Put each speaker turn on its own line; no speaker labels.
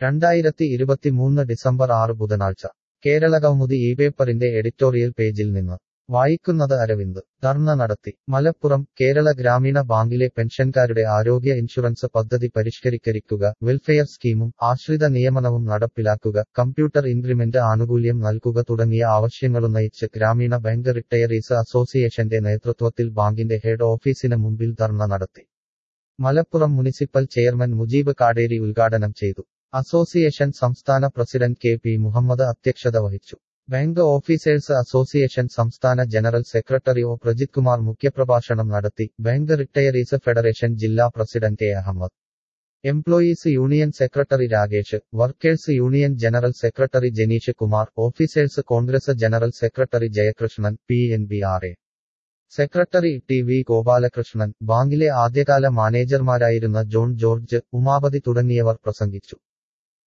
രണ്ടായിരത്തി ഇരുപത്തിമൂന്ന് ഡിസംബർ ആറ് ബുധനാഴ്ച കേരള കൗമുദി ഈ പേപ്പറിന്റെ എഡിറ്റോറിയൽ പേജിൽ നിന്ന് വായിക്കുന്നത് അരവിന്ദ് ധർണ നടത്തി മലപ്പുറം കേരള ഗ്രാമീണ ബാങ്കിലെ പെൻഷൻകാരുടെ ആരോഗ്യ ഇൻഷുറൻസ് പദ്ധതി പരിഷ്കരിക്കരിക്കുക വെൽഫെയർ സ്കീമും ആശ്രിത നിയമനവും നടപ്പിലാക്കുക കമ്പ്യൂട്ടർ ഇൻക്രിമെന്റ് ആനുകൂല്യം നൽകുക തുടങ്ങിയ ആവശ്യങ്ങളുന്നയിച്ച് ഗ്രാമീണ ബാങ്ക് റിട്ടയറീസ് അസോസിയേഷന്റെ നേതൃത്വത്തിൽ ബാങ്കിന്റെ ഹെഡ് ഓഫീസിന് മുമ്പിൽ ധർണ നടത്തി മലപ്പുറം മുനിസിപ്പൽ ചെയർമാൻ മുജീബ് കാടേരി ഉദ്ഘാടനം ചെയ്തു അസോസിയേഷൻ സംസ്ഥാന പ്രസിഡന്റ് കെ പി മുഹമ്മദ് അധ്യക്ഷത വഹിച്ചു ബാങ്ക് ഓഫീസേഴ്സ് അസോസിയേഷൻ സംസ്ഥാന general secretary O Prajith Kumar മുഖ്യപ്രഭാഷണം നടത്തി ബാങ്ക് റിട്ടയറീസ് ഫെഡറേഷൻ ജില്ലാ president A Ahammed employees union secretary Rakesh workers union general secretary Janeesh Kumar officers congress general secretary Jayakrishnan P N B R A secretary T V Gopalakrishnan ബാങ്കിലെ ആദ്യകാല മാനേജർമാരായിരുന്ന John George Umapathy തുടങ്ങിയവർ പ്രസംഗിച്ചു